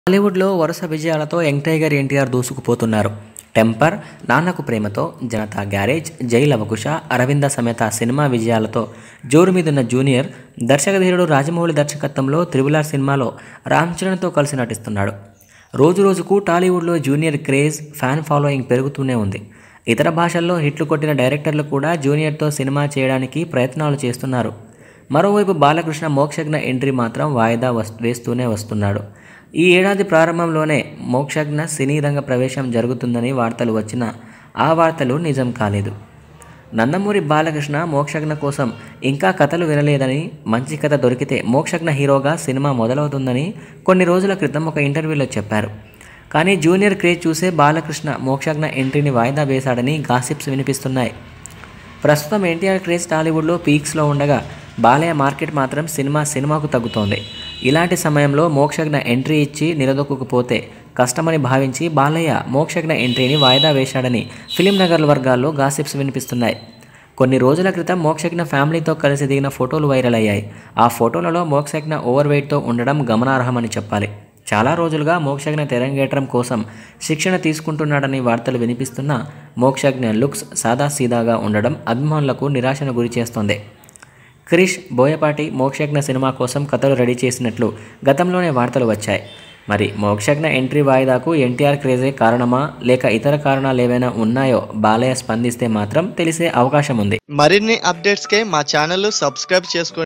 టాలీవుడ్లో వరుస విజయాలతో యంగ్ టైగర్ ఎన్టీఆర్ దూసుకుపోతున్నారు టెంపర్ నాన్నకు ప్రేమతో జనతా గ్యారేజ్ జై లవకుశ అరవింద సమేత సినిమా విజయాలతో జోరు మీదున్న జూనియర్ దర్శకధీరుడు రాజమౌళి దర్శకత్వంలో త్రిబులార్ సినిమాలో రామ్ చరణ్తో కలిసి నటిస్తున్నాడు రోజు రోజుకు టాలీవుడ్లో జూనియర్ క్రేజ్ ఫ్యాన్ ఫాలోయింగ్ పెరుగుతూనే ఉంది ఇతర భాషల్లో హిట్లు కొట్టిన డైరెక్టర్లు కూడా జూనియర్తో సినిమా చేయడానికి ప్రయత్నాలు చేస్తున్నారు మరోవైపు బాలకృష్ణ మోక్షజ్ఞ ఎంట్రీ మాత్రం వాయిదా వస్ వేస్తూనే వస్తున్నాడు ఈ ఏడాది ప్రారంభంలోనే మోక్షజ్ఞ సినీ రంగ ప్రవేశం జరుగుతుందని వార్తలు వచ్చినా ఆ వార్తలు నిజం కాలేదు నందమూరి బాలకృష్ణ మోక్షజ్ఞ కోసం ఇంకా కథలు వినలేదని మంచి కథ దొరికితే మోక్షజ్ఞ హీరోగా సినిమా మొదలవుతుందని కొన్ని రోజుల క్రితం ఒక ఇంటర్వ్యూలో చెప్పారు కానీ జూనియర్ క్రేజ్ చూసే బాలకృష్ణ మోక్షజ్ఞ ఎంట్రీని వాయిదా వేశాడని గాసిప్స్ వినిపిస్తున్నాయి ప్రస్తుతం ఎన్టీఆర్ క్రేజ్ టాలీవుడ్లో పీక్స్లో ఉండగా బాలయ్య మార్కెట్ మాత్రం సినిమా సినిమాకు తగ్గుతోంది ఇలాంటి సమయంలో మోక్షజ్ఞ ఎంట్రీ ఇచ్చి నిలదొక్కుపోతే కష్టమని భావించి బాలయ్య మోక్షజ్ఞ ఎంట్రీని వాయిదా వేశాడని ఫిలిం నగర్ వర్గాల్లో గాసిప్స్ వినిపిస్తున్నాయి కొన్ని రోజుల క్రితం మోక్షజ్ఞ ఫ్యామిలీతో కలిసి దిగిన ఫోటోలు వైరల్ అయ్యాయి ఆ ఫోటోలలో మోక్షజ్ఞ ఓవర్ వెయిట్తో ఉండడం గమనార్హమని చెప్పాలి చాలా రోజులుగా మోక్షజ్ఞ తెరంగేట్రం కోసం శిక్షణ తీసుకుంటున్నాడని వార్తలు వినిపిస్తున్నా మోక్షజ్ఞ లుక్స్ సాదాసీదాగా ఉండడం అభిమానులకు నిరాశను గురిచేస్తోంది క్రిష్ బోయపాటి మోక్షజ్ఞ సినిమా కోసం కథలు రెడీ చేసినట్లు గతంలోనే వార్తలు వచ్చాయి మరి మోక్షజ్ఞ ఎంట్రీ వాయిదాకు ఎన్టీఆర్ క్రేజే కారణమా లేక ఇతర కారణాలు ఏవైనా ఉన్నాయో బాలయ్య స్పందిస్తే మాత్రం తెలిసే అవకాశం ఉంది మరిన్ని అప్డేట్స్కే మా ఛానల్ సబ్స్క్రైబ్ చేసుకోండి